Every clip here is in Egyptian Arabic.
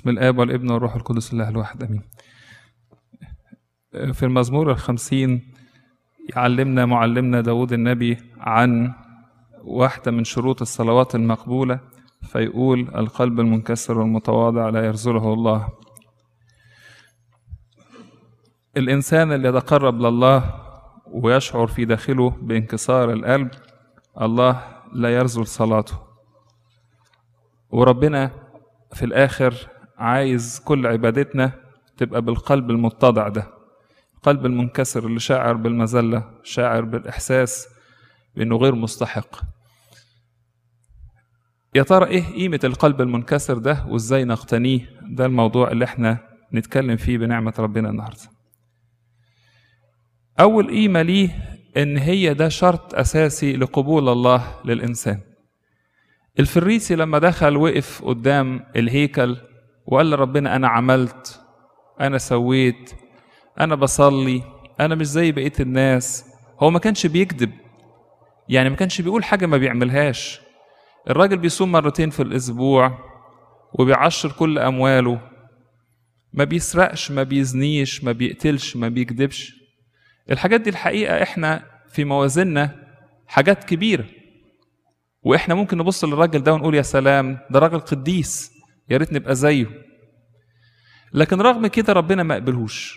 بسم الآب والابن والروح القدس الله الواحد أمين في المزمور الخمسين يعلمنا معلمنا داود النبي عن واحدة من شروط الصلوات المقبولة فيقول القلب المنكسر والمتواضع لا يرزله الله الإنسان اللي يتقرب لله ويشعر في داخله بانكسار القلب الله لا يرزل صلاته وربنا في الآخر عايز كل عبادتنا تبقى بالقلب المتضع ده القلب المنكسر اللي شاعر بالمذلة شاعر بالإحساس بأنه غير مستحق يا ترى إيه قيمة القلب المنكسر ده وإزاي نقتنيه ده الموضوع اللي احنا نتكلم فيه بنعمة ربنا النهاردة أول قيمة ليه إن هي ده شرط أساسي لقبول الله للإنسان الفريسي لما دخل وقف قدام الهيكل وقال لربنا أنا عملت أنا سويت أنا بصلي أنا مش زي بقية الناس هو ما كانش بيكذب يعني ما كانش بيقول حاجة ما بيعملهاش الراجل بيصوم مرتين في الأسبوع وبيعشر كل أمواله ما بيسرقش ما بيزنيش ما بيقتلش ما بيكذبش الحاجات دي الحقيقة احنا في موازيننا حاجات كبيرة واحنا ممكن نبص للراجل ده ونقول يا سلام ده راجل قديس يا ريت نبقى زيه لكن رغم كده ربنا ما قبلهوش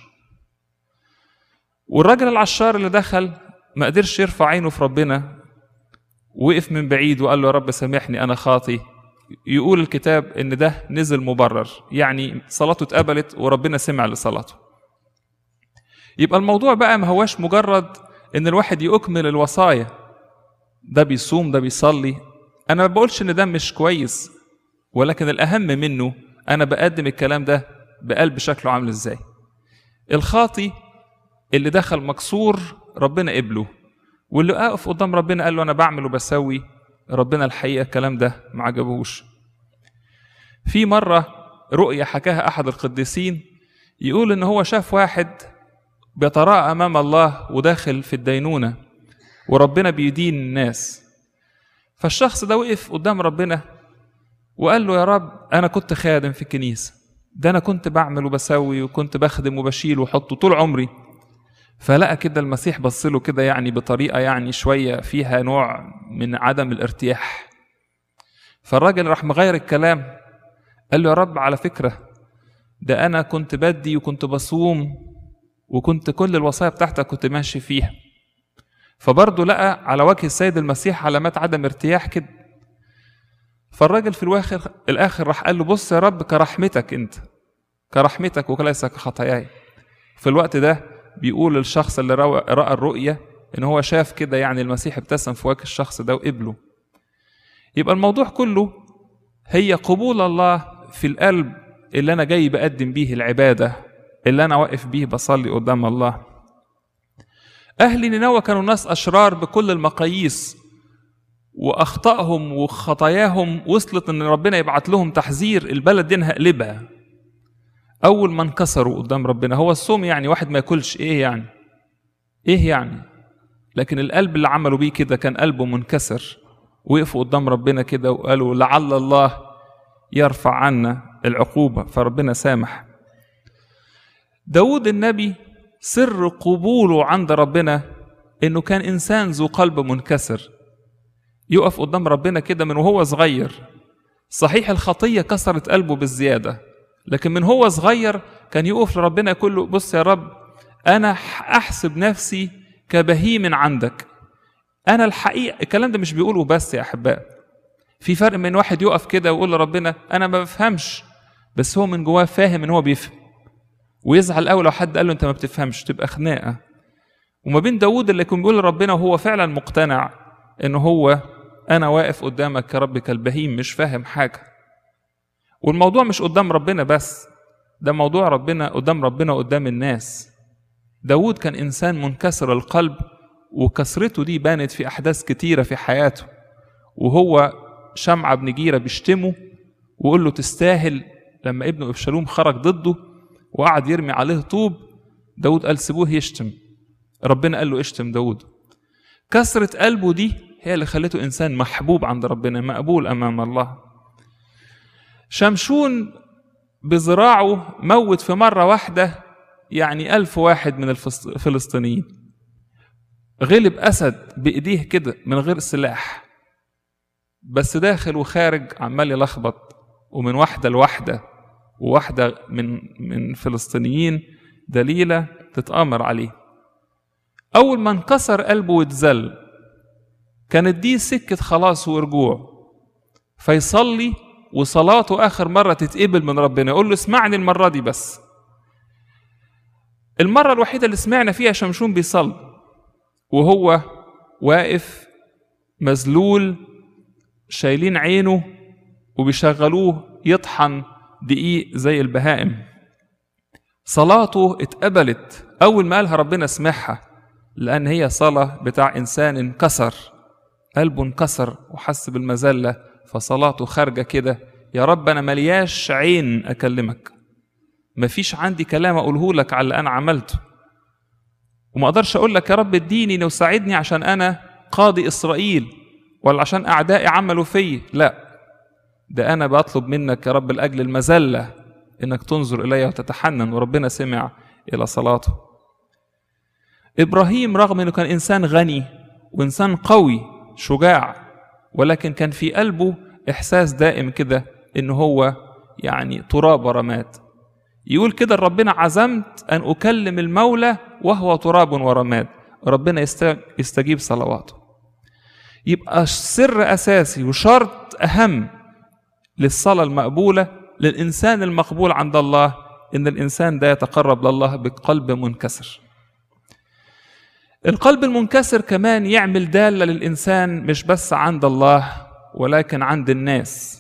والراجل العشار اللي دخل ما قدرش يرفع عينه في ربنا وقف من بعيد وقال له يا رب سامحني انا خاطي يقول الكتاب ان ده نزل مبرر يعني صلاته اتقبلت وربنا سمع لصلاته يبقى الموضوع بقى ما هواش مجرد ان الواحد يكمل الوصايا ده بيصوم ده بيصلي انا ما بقولش ان ده مش كويس ولكن الاهم منه انا بقدم الكلام ده بقلب شكله عامل ازاي الخاطي اللي دخل مكسور ربنا قبله واللي واقف قدام ربنا قال له انا بعمل وبسوي ربنا الحقيقه الكلام ده ما عجبهوش في مره رؤيا حكاها احد القديسين يقول ان هو شاف واحد بيتراءى امام الله وداخل في الدينونه وربنا بيدين الناس فالشخص ده وقف قدام ربنا وقال له يا رب انا كنت خادم في الكنيسه ده انا كنت بعمل وبسوي وكنت بخدم وبشيل واحطه طول عمري فلقى كده المسيح بص له كده يعني بطريقه يعني شويه فيها نوع من عدم الارتياح فالراجل راح مغير الكلام قال له يا رب على فكره ده انا كنت بدي وكنت بصوم وكنت كل الوصايا بتاعتك كنت ماشي فيها فبرضه لقى على وجه السيد المسيح علامات عدم ارتياح كده فالراجل في الواخر الاخر راح قال له بص يا رب كرحمتك انت كرحمتك وليس كخطاياي في الوقت ده بيقول الشخص اللي راى الرؤيه ان هو شاف كده يعني المسيح ابتسم في وجه الشخص ده وقبله يبقى الموضوع كله هي قبول الله في القلب اللي انا جاي بقدم بيه العباده اللي انا واقف بيه بصلي قدام الله اهل نينوى كانوا ناس اشرار بكل المقاييس واخطائهم وخطاياهم وصلت ان ربنا يبعت لهم تحذير البلد دي هقلبها اول ما انكسروا قدام ربنا هو الصوم يعني واحد ما ياكلش ايه يعني ايه يعني لكن القلب اللي عملوا بيه كده كان قلبه منكسر وقفوا قدام ربنا كده وقالوا لعل الله يرفع عنا العقوبة فربنا سامح داود النبي سر قبوله عند ربنا انه كان انسان ذو قلب منكسر يقف قدام ربنا كده من وهو صغير صحيح الخطيه كسرت قلبه بالزياده لكن من هو صغير كان يقف لربنا يقول له بص يا رب انا احسب نفسي كبهيم عندك انا الحقيقه الكلام ده مش بيقوله بس يا احباء في فرق من واحد يقف كده ويقول لربنا انا ما بفهمش بس هو من جواه فاهم ان هو بيفهم ويزعل قوي لو حد قال له انت ما بتفهمش تبقى خناقه وما بين داوود اللي يكون بيقول لربنا وهو فعلا مقتنع ان هو انا واقف قدامك يا رب كالبهيم مش فاهم حاجه والموضوع مش قدام ربنا بس ده موضوع ربنا قدام ربنا قدام الناس داود كان انسان منكسر القلب وكسرته دي بانت في احداث كتيره في حياته وهو شمعة بن جيرة بيشتمه ويقول له تستاهل لما ابنه ابشالوم خرج ضده وقعد يرمي عليه طوب داود قال سيبوه يشتم ربنا قال له اشتم داود كسرة قلبه دي هي اللي خلته إنسان محبوب عند ربنا مقبول أمام الله شمشون بذراعه موت في مرة واحدة يعني ألف واحد من الفلسطينيين غلب أسد بإيديه كده من غير سلاح بس داخل وخارج عمال يلخبط ومن واحدة لواحدة وواحدة من من فلسطينيين دليلة تتآمر عليه أول ما انكسر قلبه واتذل كانت دي سكة خلاص ورجوع فيصلي وصلاته آخر مرة تتقبل من ربنا يقول له اسمعني المرة دي بس المرة الوحيدة اللي سمعنا فيها شمشون بيصلي وهو واقف مذلول شايلين عينه وبيشغلوه يطحن دقيق زي البهائم صلاته اتقبلت أول ما قالها ربنا سمعها لأن هي صلاة بتاع إنسان انكسر قلبه انكسر وحس بالمذلة فصلاته خارجة كده يا رب أنا ملياش عين أكلمك مفيش عندي كلام أقوله لك على اللي أنا عملته وما أقدرش أقول لك يا رب اديني وساعدني عشان أنا قاضي إسرائيل ولا عشان أعدائي عملوا فيا لا ده أنا بطلب منك يا رب لأجل المذلة إنك تنظر إلي وتتحنن وربنا سمع إلى صلاته إبراهيم رغم إنه كان إنسان غني وإنسان قوي شجاع ولكن كان في قلبه إحساس دائم كده إن هو يعني تراب ورماد يقول كده ربنا عزمت أن أكلم المولى وهو تراب ورماد ربنا يستجيب صلواته يبقى سر أساسي وشرط أهم للصلاة المقبولة للإنسان المقبول عند الله إن الإنسان ده يتقرب لله بقلب منكسر القلب المنكسر كمان يعمل دالة للإنسان مش بس عند الله ولكن عند الناس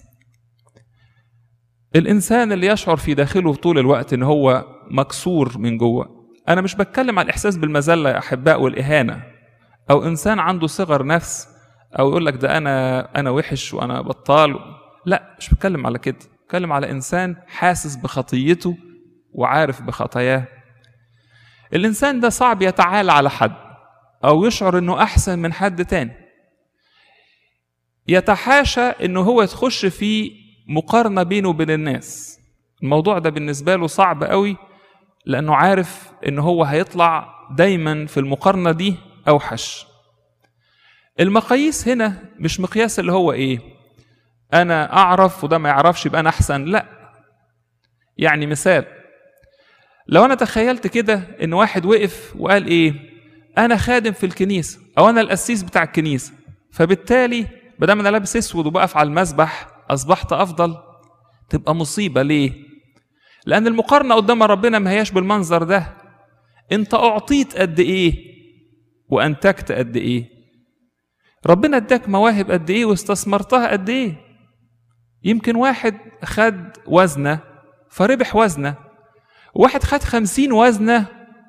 الإنسان اللي يشعر في داخله طول الوقت إن هو مكسور من جوه أنا مش بتكلم عن الإحساس بالمذلة يا أحباء والإهانة أو إنسان عنده صغر نفس أو يقول لك ده أنا أنا وحش وأنا بطال لا مش بتكلم على كده بتكلم على إنسان حاسس بخطيته وعارف بخطاياه الإنسان ده صعب يتعالى على حد أو يشعر إنه أحسن من حد تاني يتحاشى إنه هو يتخش في مقارنة بينه وبين الناس الموضوع ده بالنسبة له صعب قوي لأنه عارف إن هو هيطلع دايما في المقارنة دي أوحش المقاييس هنا مش مقياس اللي هو إيه أنا أعرف وده ما يعرفش يبقى أنا أحسن لا يعني مثال لو أنا تخيلت كده إن واحد وقف وقال إيه أنا خادم في الكنيسة أو أنا القسيس بتاع الكنيسة فبالتالي بدل ما أنا لابس أسود وبقف على المسبح أصبحت أفضل تبقى مصيبة ليه؟ لأن المقارنة قدام ربنا ما هياش بالمنظر ده أنت أعطيت قد إيه وأنتجت قد إيه ربنا اداك مواهب قد إيه واستثمرتها قد إيه يمكن واحد خد وزنة فربح وزنة واحد خد خمسين وزنة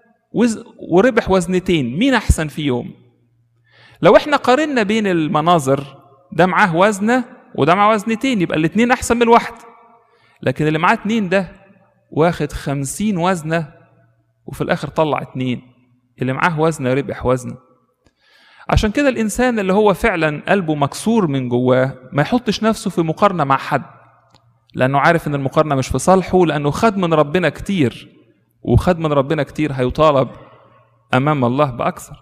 وربح وزنتين مين أحسن فيهم لو احنا قارنا بين المناظر ده معاه وزنة وده معاه وزنتين يبقى الاتنين أحسن من الواحد لكن اللي معاه اتنين ده واخد خمسين وزنة وفي الآخر طلع اتنين اللي معاه وزنة ربح وزنة عشان كده الإنسان اللي هو فعلا قلبه مكسور من جواه ما يحطش نفسه في مقارنة مع حد لأنه عارف إن المقارنة مش في صالحه لأنه خد من ربنا كتير وخد من ربنا كتير هيطالب أمام الله بأكثر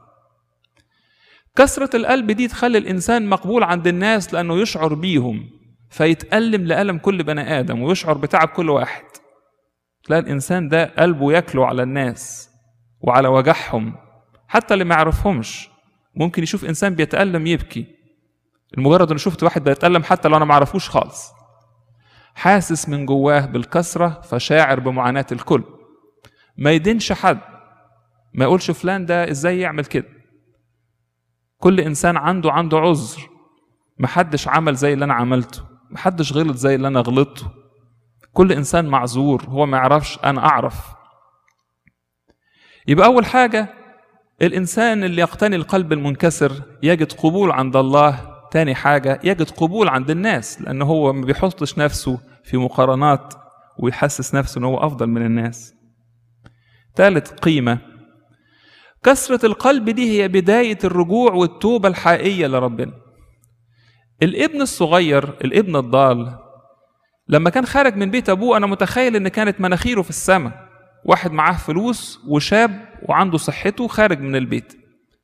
كسرة القلب دي تخلي الإنسان مقبول عند الناس لأنه يشعر بيهم فيتألم لألم كل بني آدم ويشعر بتعب كل واحد تلاقي الإنسان ده قلبه يكلو على الناس وعلى وجعهم حتى اللي ما يعرفهمش ممكن يشوف إنسان بيتألم يبكي المجرد إنه شفت واحد بيتألم حتى لو أنا ما أعرفوش خالص حاسس من جواه بالكسرة فشاعر بمعاناة الكل ما يدينش حد ما يقولش فلان ده ازاي يعمل كده كل انسان عنده عنده عذر محدش عمل زي اللي انا عملته محدش غلط زي اللي انا غلطته كل انسان معذور هو ما يعرفش انا اعرف يبقى اول حاجه الانسان اللي يقتني القلب المنكسر يجد قبول عند الله تاني حاجه يجد قبول عند الناس لان هو ما بيحطش نفسه في مقارنات ويحسس نفسه ان هو افضل من الناس ثالث قيمه كسرة القلب دي هي بداية الرجوع والتوبة الحقيقية لربنا. الابن الصغير الابن الضال لما كان خارج من بيت ابوه انا متخيل ان كانت مناخيره في السماء واحد معاه فلوس وشاب وعنده صحته خارج من البيت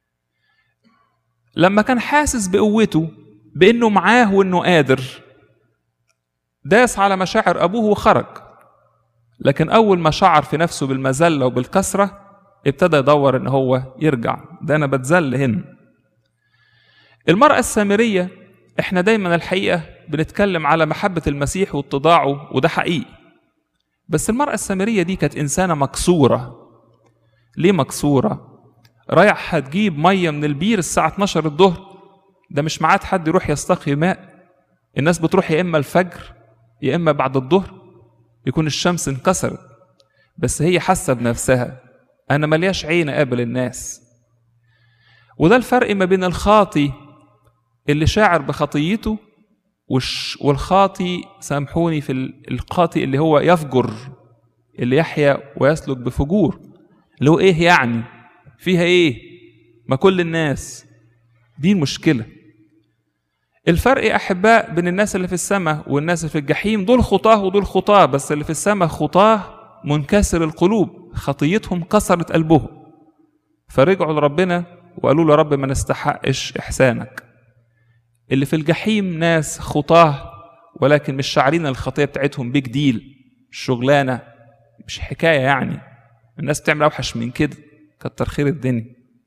لما كان حاسس بقوته بانه معاه وانه قادر داس على مشاعر ابوه وخرج لكن اول ما شعر في نفسه بالمذله وبالكسره ابتدى يدور ان هو يرجع ده انا بتذل هنا المراه السامريه احنا دايما الحقيقه بنتكلم على محبه المسيح واتضاعه وده حقيقي بس المراه السامريه دي كانت انسانه مكسوره ليه مكسوره رايحه تجيب ميه من البير الساعه 12 الظهر ده مش ميعاد حد يروح يستقي ماء الناس بتروح يا اما الفجر يا اما بعد الظهر يكون الشمس انكسرت بس هي حاسه بنفسها انا ملياش عين اقابل الناس وده الفرق ما بين الخاطي اللي شاعر بخطيته والخاطي سامحوني في القاطي اللي هو يفجر اللي يحيا ويسلك بفجور اللي هو ايه يعني فيها ايه ما كل الناس دي المشكله الفرق يا احباء بين الناس اللي في السماء والناس اللي في الجحيم دول خطاه ودول خطاه بس اللي في السماء خطاه منكسر القلوب خطيتهم كسرت قلبهم فرجعوا لربنا وقالوا له يا رب ما نستحقش احسانك اللي في الجحيم ناس خطاه ولكن مش شاعرين الخطيه بتاعتهم بيج ديل شغلانه مش حكايه يعني الناس بتعمل اوحش من كده كتر خير الدنيا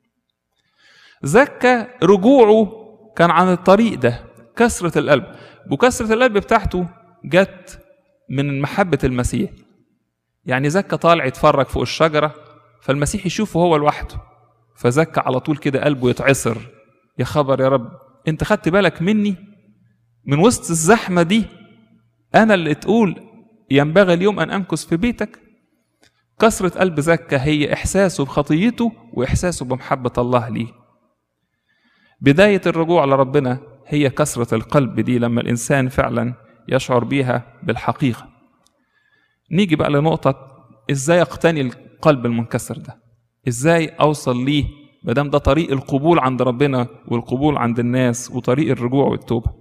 زكى رجوعه كان عن الطريق ده كسرة القلب وكسرة القلب بتاعته جت من محبة المسيح يعني زكى طالع يتفرج فوق الشجرة فالمسيح يشوفه هو لوحده فزكى على طول كده قلبه يتعصر يا خبر يا رب انت خدت بالك مني من وسط الزحمة دي أنا اللي تقول ينبغي اليوم أن أمكث في بيتك كسرة قلب زكا هي إحساسه بخطيته وإحساسه بمحبة الله ليه بداية الرجوع لربنا هي كسرة القلب دي لما الإنسان فعلا يشعر بيها بالحقيقة نيجي بقى لنقطة إزاي أقتني القلب المنكسر ده إزاي أوصل ليه مادام ده طريق القبول عند ربنا والقبول عند الناس وطريق الرجوع والتوبة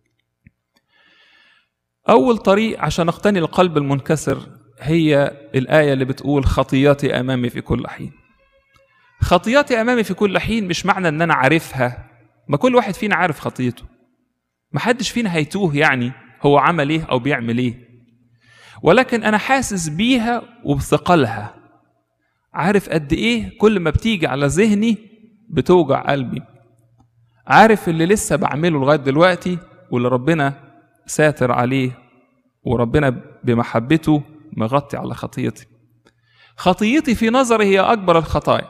أول طريق عشان أقتني القلب المنكسر هي الآية اللي بتقول خطياتي أمامي في كل حين خطياتي أمامي في كل حين مش معنى إن أنا عارفها ما كل واحد فينا عارف خطيته محدش فينا هيتوه يعني هو عمل ايه او بيعمل ايه ولكن انا حاسس بيها وبثقلها عارف قد ايه كل ما بتيجي على ذهني بتوجع قلبي عارف اللي لسه بعمله لغايه دلوقتي واللي ربنا ساتر عليه وربنا بمحبته مغطي على خطيتي خطيتي في نظري هي اكبر الخطايا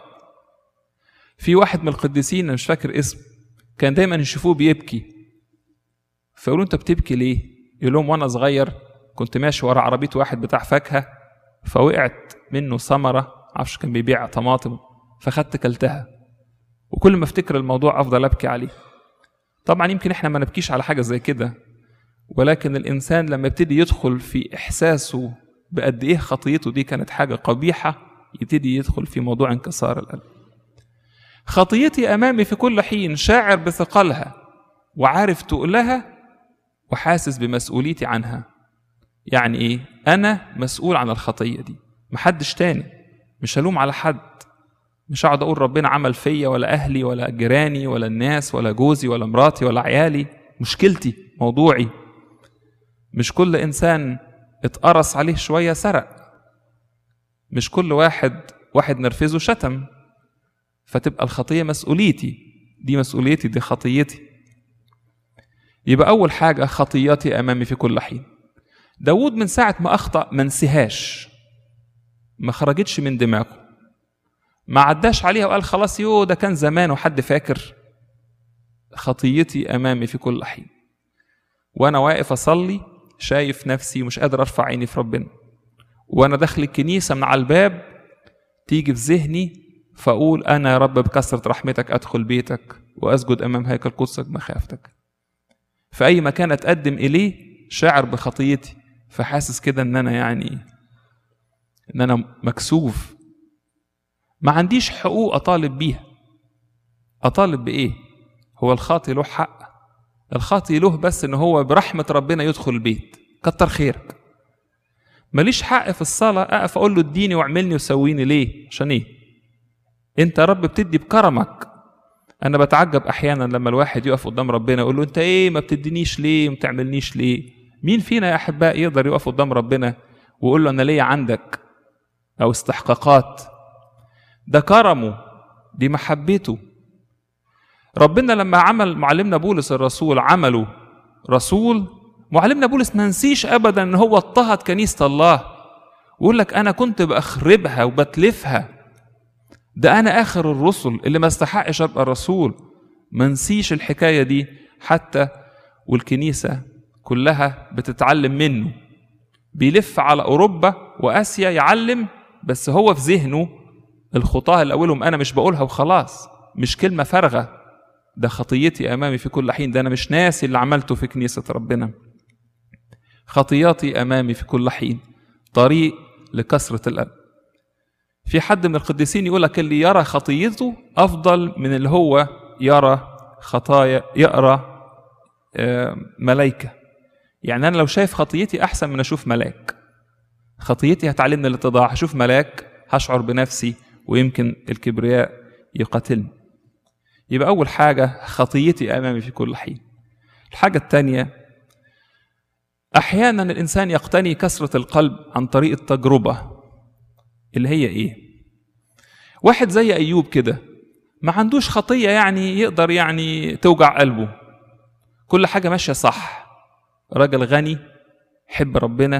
في واحد من القديسين أنا مش فاكر اسمه كان دايما يشوفوه بيبكي فيقولوا انت بتبكي ليه يقول لهم وانا صغير كنت ماشي ورا عربيه واحد بتاع فاكهه فوقعت منه ثمره معرفش كان بيبيع طماطم فخدت كلتها وكل ما افتكر الموضوع افضل ابكي عليه طبعا يمكن احنا ما نبكيش على حاجه زي كده ولكن الانسان لما يبتدي يدخل في احساسه بقد ايه خطيته دي كانت حاجه قبيحه يبتدي يدخل في موضوع انكسار القلب خطيتي امامي في كل حين شاعر بثقلها وعارف تقلها وحاسس بمسؤوليتي عنها يعني ايه انا مسؤول عن الخطيه دي محدش تاني مش هلوم على حد مش هقعد اقول ربنا عمل فيا ولا اهلي ولا جيراني ولا الناس ولا جوزي ولا مراتي ولا عيالي مشكلتي موضوعي مش كل انسان اتقرص عليه شويه سرق مش كل واحد واحد نرفزه شتم فتبقى الخطيه مسؤوليتي دي مسؤوليتي دي خطيتي يبقى اول حاجه خطياتي امامي في كل حين داود من ساعه ما اخطا ما نسيهاش ما خرجتش من دماغه ما عداش عليها وقال خلاص يو ده كان زمان وحد فاكر خطيتي امامي في كل حين وانا واقف اصلي شايف نفسي مش قادر ارفع عيني في ربنا وانا داخل الكنيسه من على الباب تيجي في ذهني فاقول انا يا رب بكثره رحمتك ادخل بيتك واسجد امام هيكل قدسك مخافتك في اي مكان اتقدم اليه شاعر بخطيتي فحاسس كده ان انا يعني ان انا مكسوف ما عنديش حقوق اطالب بيها اطالب بايه هو الخاطي له حق الخاطي له بس ان هو برحمه ربنا يدخل البيت كتر خيرك ماليش حق في الصلاة أقف أقول له اديني واعملني وسويني ليه عشان إيه أنت يا رب بتدي بكرمك أنا بتعجب أحيانا لما الواحد يقف قدام ربنا يقول له أنت إيه ما بتدينيش ليه ما بتعملنيش ليه مين فينا يا أحباء يقدر يقف قدام ربنا ويقول له أنا ليا عندك أو استحقاقات ده كرمه دي محبته ربنا لما عمل معلمنا بولس الرسول عمله رسول معلمنا بولس ما نسيش ابدا ان هو اضطهد كنيسه الله ويقول لك انا كنت بخربها وبتلفها ده انا اخر الرسل اللي ما استحقش ابقى رسول ما نسيش الحكايه دي حتى والكنيسه كلها بتتعلم منه بيلف على اوروبا واسيا يعلم بس هو في ذهنه الخطاه اللي اولهم انا مش بقولها وخلاص مش كلمه فارغه ده خطيتي امامي في كل حين ده انا مش ناسي اللي عملته في كنيسه ربنا خطياتي امامي في كل حين طريق لكثره القلب في حد من القديسين يقول لك اللي يرى خطيته افضل من اللي هو يرى خطايا يقرا ملائكه يعني انا لو شايف خطيتي احسن من اشوف ملاك خطيتي هتعلمني الاتضاع هشوف ملاك هشعر بنفسي ويمكن الكبرياء يقاتلني يبقى أول حاجة خطيتي أمامي في كل حين الحاجة الثانية أحيانا الإنسان يقتني كسرة القلب عن طريق التجربة اللي هي إيه واحد زي أيوب كده ما عندوش خطية يعني يقدر يعني توجع قلبه كل حاجة ماشية صح راجل غني حب ربنا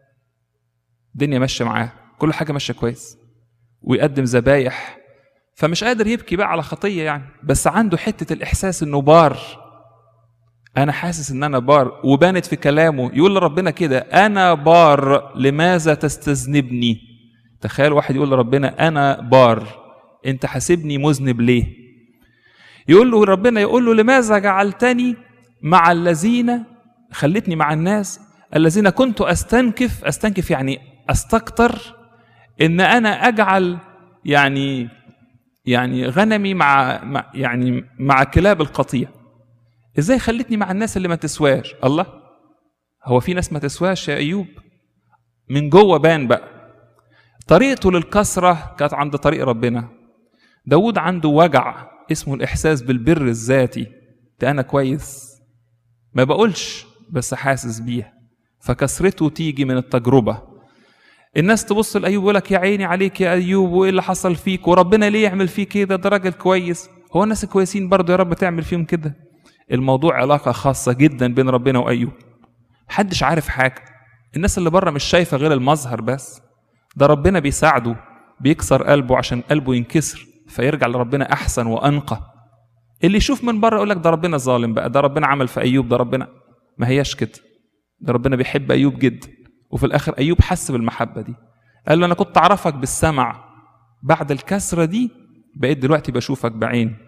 الدنيا ماشية معاه كل حاجة ماشية كويس ويقدم ذبايح فمش قادر يبكي بقى على خطيه يعني بس عنده حته الاحساس انه بار انا حاسس ان انا بار وبانت في كلامه يقول لربنا كده انا بار لماذا تستذنبني تخيل واحد يقول لربنا انا بار انت حاسبني مذنب ليه يقول له ربنا يقول له لماذا جعلتني مع الذين خلتني مع الناس الذين كنت استنكف استنكف يعني استكتر ان انا اجعل يعني يعني غنمي مع, مع يعني مع كلاب القطيع ازاي خلتني مع الناس اللي ما تسواش الله هو في ناس ما تسواش يا ايوب من جوه بان بقى طريقته للكسرة كانت عند طريق ربنا داود عنده وجع اسمه الإحساس بالبر الذاتي ده أنا كويس ما بقولش بس حاسس بيها فكسرته تيجي من التجربة الناس تبص لايوب ويقول لك يا عيني عليك يا ايوب وايه اللي حصل فيك وربنا ليه يعمل فيك كده ده راجل كويس هو الناس الكويسين برضه يا رب تعمل فيهم كده الموضوع علاقه خاصه جدا بين ربنا وايوب محدش عارف حاجه الناس اللي بره مش شايفه غير المظهر بس ده ربنا بيساعده بيكسر قلبه عشان قلبه ينكسر فيرجع لربنا احسن وانقى اللي يشوف من بره يقول لك ده ربنا ظالم بقى ده ربنا عمل في ايوب ده ربنا ما هياش كده ده ربنا بيحب ايوب جدا وفي الاخر ايوب حس بالمحبه دي قال له انا كنت اعرفك بالسمع بعد الكسره دي بقيت دلوقتي بشوفك بعيني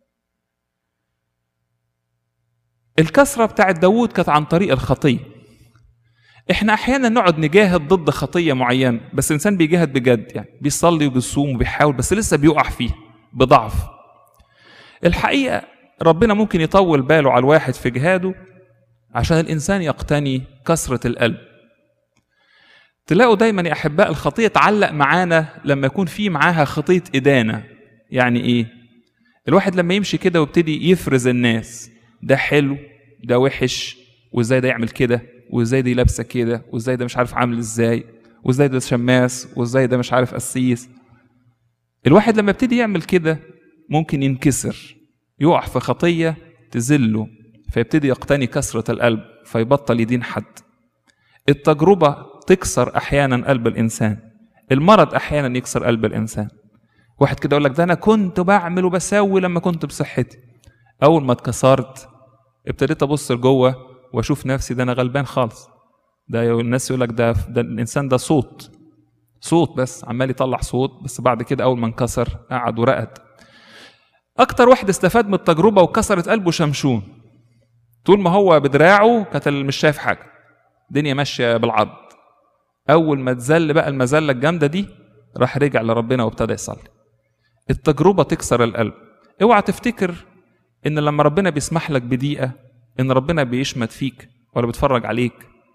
الكسره بتاعت داوود كانت عن طريق الخطيه احنا احيانا نقعد نجاهد ضد خطيه معينه بس الانسان بيجاهد بجد يعني بيصلي وبيصوم وبيحاول بس لسه بيقع فيه بضعف الحقيقه ربنا ممكن يطول باله على الواحد في جهاده عشان الانسان يقتني كسره القلب تلاقوا دايما يا احباء الخطيه تعلق معانا لما يكون في معاها خطيه ادانه يعني ايه الواحد لما يمشي كده ويبتدي يفرز الناس ده حلو ده وحش وازاي ده يعمل كده وازاي دي لابسه كده وازاي ده مش عارف عامل ازاي وازاي ده شماس وازاي ده مش عارف قسيس الواحد لما يبتدي يعمل كده ممكن ينكسر يقع في خطيه تذله فيبتدي يقتني كسره القلب فيبطل يدين حد التجربه تكسر احيانا قلب الانسان المرض احيانا يكسر قلب الانسان واحد كده يقول لك ده انا كنت بعمل وبسوي لما كنت بصحتي اول ما اتكسرت ابتديت ابص لجوه واشوف نفسي ده انا غلبان خالص ده الناس يقول لك ده ده الانسان ده صوت صوت بس عمال يطلع صوت بس بعد كده اول ما انكسر قعد ورقد اكتر واحد استفاد من التجربه وكسرت قلبه شمشون طول ما هو بدراعه كانت مش شايف حاجه الدنيا ماشيه بالعرض اول ما اتذل بقى المذله الجامده دي راح رجع لربنا وابتدى يصلي التجربه تكسر القلب اوعى تفتكر ان لما ربنا بيسمح لك بدقيقه ان ربنا بيشمت فيك ولا بيتفرج عليك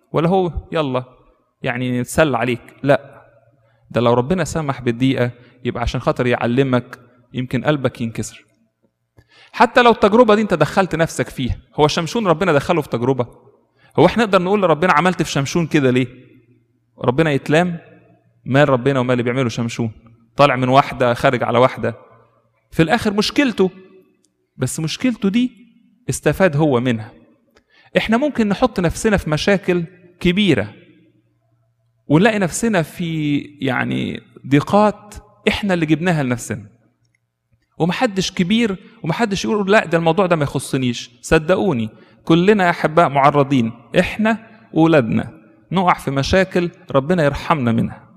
ولا هو يلا يعني نتسلى عليك لا ده لو ربنا سمح بالضيقة يبقى عشان خاطر يعلمك يمكن قلبك ينكسر حتى لو التجربة دي انت دخلت نفسك فيها هو شمشون ربنا دخله في تجربة هو احنا نقدر نقول لربنا عملت في شمشون كده ليه ربنا يتلام مال ربنا ومال اللي بيعمله شمشون طالع من واحدة خارج على واحدة في الآخر مشكلته بس مشكلته دي استفاد هو منها احنا ممكن نحط نفسنا في مشاكل كبيرة ونلاقي نفسنا في يعني ضيقات احنا اللي جبناها لنفسنا ومحدش كبير ومحدش يقول لا ده الموضوع ده ما يخصنيش صدقوني كلنا يا احباء معرضين احنا واولادنا نقع في مشاكل ربنا يرحمنا منها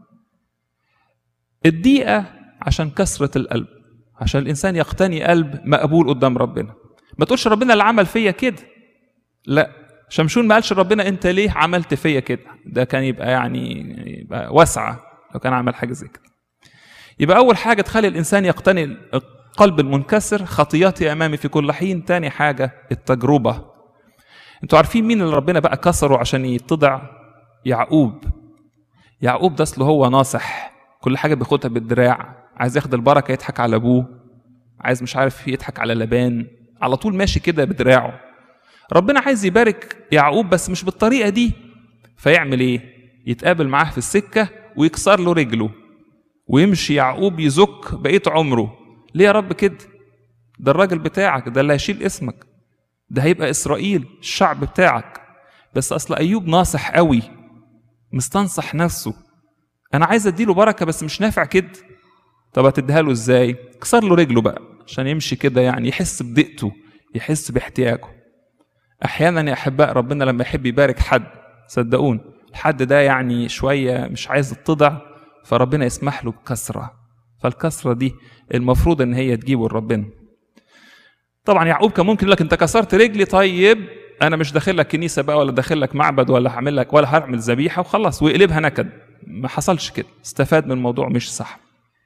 الضيقه عشان كسره القلب عشان الانسان يقتني قلب مقبول قدام ربنا ما تقولش ربنا اللي عمل فيا كده لا شمشون ما قالش ربنا انت ليه عملت فيا كده ده كان يبقى يعني يبقى واسعه لو كان عمل حاجه زي كده يبقى اول حاجه تخلي الانسان يقتني القلب المنكسر خطياتي امامي في كل حين تاني حاجه التجربه انتوا عارفين مين اللي ربنا بقى كسره عشان يتضع يعقوب يعقوب ده اصله هو ناصح كل حاجه بياخدها بالدراع عايز ياخد البركه يضحك على ابوه عايز مش عارف يضحك على لبان على طول ماشي كده بدراعه ربنا عايز يبارك يعقوب بس مش بالطريقه دي فيعمل ايه يتقابل معاه في السكه ويكسر له رجله ويمشي يعقوب يزك بقيه عمره ليه يا رب كده ده الراجل بتاعك ده اللي هيشيل اسمك ده هيبقى اسرائيل الشعب بتاعك بس اصل ايوب ناصح قوي مستنصح نفسه انا عايز اديله بركه بس مش نافع كده طب هتديها له ازاي كسر له رجله بقى عشان يمشي كده يعني يحس بضيقته يحس باحتياجه احيانا يا احباء ربنا لما يحب يبارك حد صدقون الحد ده يعني شويه مش عايز يتضع فربنا يسمح له بكسره فالكسره دي المفروض ان هي تجيبه لربنا طبعا يعقوب كان ممكن يقول لك انت كسرت رجلي طيب انا مش داخل لك كنيسه بقى ولا داخل لك معبد ولا هعمل لك ولا هعمل ذبيحه وخلاص ويقلبها نكد ما حصلش كده استفاد من الموضوع مش صح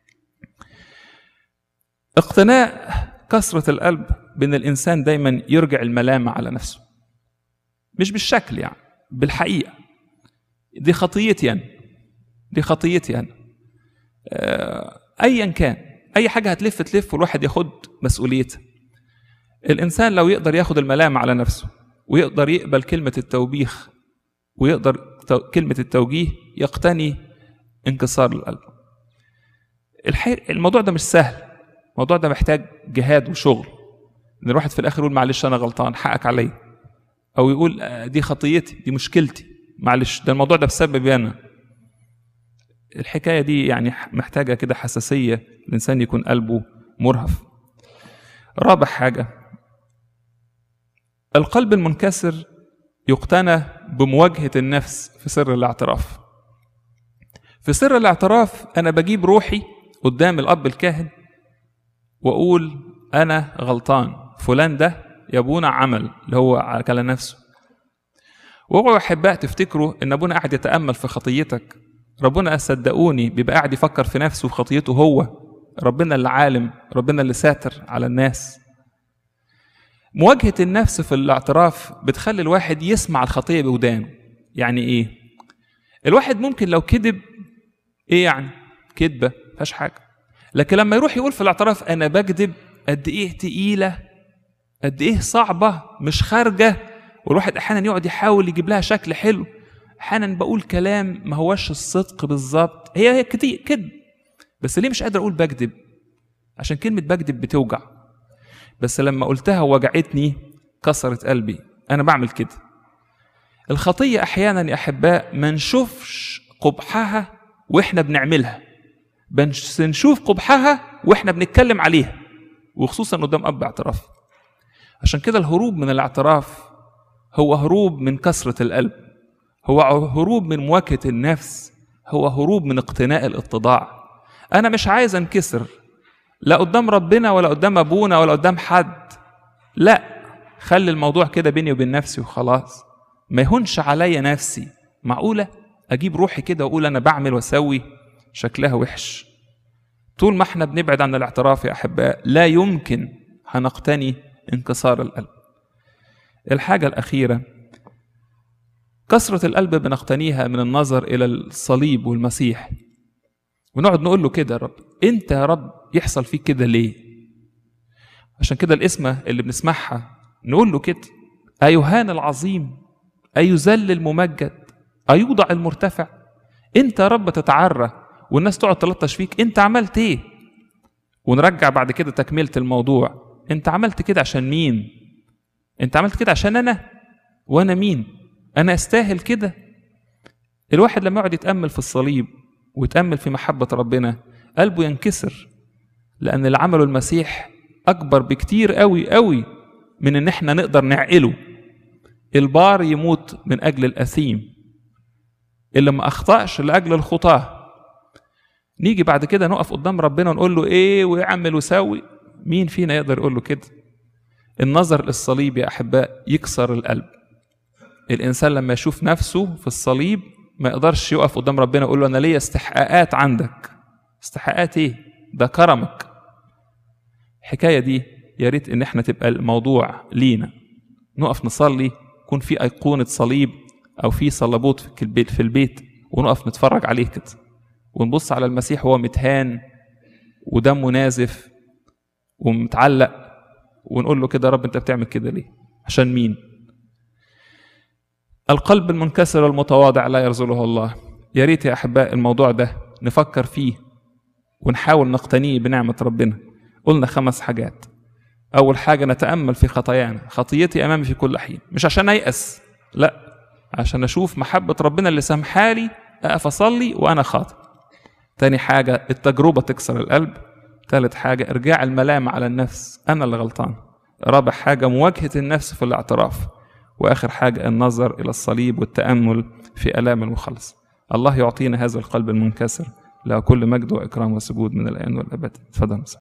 اقتناء كسرة القلب بأن الإنسان دايما يرجع الملامة على نفسه مش بالشكل يعني بالحقيقة دي خطيتي أنا دي خطيتي أنا آه، أيا كان أي حاجة هتلف تلف والواحد ياخد مسؤوليتها الإنسان لو يقدر ياخد الملامة على نفسه ويقدر يقبل كلمة التوبيخ ويقدر تو- كلمة التوجيه يقتني انكسار القلب الحقيقة الموضوع ده مش سهل الموضوع ده محتاج جهاد وشغل ان الواحد في الاخر يقول معلش انا غلطان حقك عليا او يقول آه، دي خطيتي دي مشكلتي معلش ده الموضوع ده بسببي انا الحكايه دي يعني محتاجه كده حساسيه الانسان يكون قلبه مرهف رابع حاجه القلب المنكسر يقتنى بمواجهه النفس في سر الاعتراف في سر الاعتراف انا بجيب روحي قدام الاب الكاهن واقول انا غلطان فلان ده يا ابونا عمل اللي هو على نفسه واوعوا احباء تفتكروا ان ابونا قاعد يتامل في خطيتك ربنا صدقوني بيبقى قاعد يفكر في نفسه وفي خطيته هو ربنا اللي عالم ربنا اللي ساتر على الناس مواجهة النفس في الاعتراف بتخلي الواحد يسمع الخطية بودانه يعني ايه الواحد ممكن لو كذب ايه يعني كذبة فيهاش حاجة لكن لما يروح يقول في الاعتراف انا بكذب قد ايه تقيلة قد ايه صعبة مش خارجة والواحد احيانا يقعد يحاول يجيب لها شكل حلو احيانا بقول كلام ما هوش الصدق بالظبط هي هي كتير كذب بس ليه مش قادر اقول بكذب عشان كلمة بكذب بتوجع بس لما قلتها وجعتني كسرت قلبي انا بعمل كده الخطية احيانا يا احباء ما نشوفش قبحها واحنا بنعملها بس نشوف قبحها واحنا بنتكلم عليها وخصوصا قدام اب اعتراف عشان كده الهروب من الاعتراف هو هروب من كسرة القلب هو هروب من مواجهة النفس هو هروب من اقتناء الاتضاع أنا مش عايز أنكسر لا قدام ربنا ولا قدام أبونا ولا قدام حد لا خلي الموضوع كده بيني وبين نفسي وخلاص ما يهونش عليا نفسي معقولة أجيب روحي كده وأقول أنا بعمل وأسوي شكلها وحش طول ما احنا بنبعد عن الاعتراف يا أحباء لا يمكن هنقتني انكسار القلب الحاجة الأخيرة كثرة القلب بنقتنيها من النظر إلى الصليب والمسيح ونقعد نقول له كده يا رب أنت يا رب يحصل فيك كده ليه عشان كده الاسمة اللي بنسمعها نقول له كده أيهان العظيم أيذل الممجد أيوضع المرتفع أنت يا رب تتعرى والناس تقعد تلطش فيك أنت عملت إيه ونرجع بعد كده تكملة الموضوع أنت عملت كده عشان مين أنت عملت كده عشان أنا وأنا مين أنا أستاهل كده الواحد لما يقعد يتأمل في الصليب ويتأمل في محبة ربنا قلبه ينكسر لأن اللي عمله المسيح أكبر بكتير قوي قوي من إن إحنا نقدر نعقله البار يموت من أجل الأثيم اللي ما أخطأش لأجل الخطاة نيجي بعد كده نقف قدام ربنا ونقول له إيه ويعمل وسوي مين فينا يقدر يقول له كده النظر للصليب يا أحباء يكسر القلب الإنسان لما يشوف نفسه في الصليب ما يقدرش يقف قدام ربنا يقول له أنا ليا استحقاقات عندك استحقاقات إيه ده كرمك الحكاية دي يا ريت إن إحنا تبقى الموضوع لينا نقف نصلي يكون في أيقونة صليب أو في صلبوت في البيت في البيت ونقف نتفرج عليه كده ونبص على المسيح وهو متهان ودمه نازف ومتعلق ونقول له كده يا رب انت بتعمل كده ليه عشان مين القلب المنكسر المتواضع لا يرزله الله يا ريت يا احباء الموضوع ده نفكر فيه ونحاول نقتنيه بنعمه ربنا قلنا خمس حاجات اول حاجه نتامل في خطايانا خطيتي امامي في كل حين مش عشان ايأس لا عشان اشوف محبه ربنا اللي سامحالي اقف اصلي وانا خاطئ تاني حاجه التجربه تكسر القلب ثالث حاجة إرجاع الملام على النفس أنا اللي غلطان رابع حاجة مواجهة النفس في الاعتراف وآخر حاجة النظر إلى الصليب والتأمل في آلام المخلص الله يعطينا هذا القلب المنكسر له كل مجد وإكرام وسجود من الآن والأبد تفضل مساء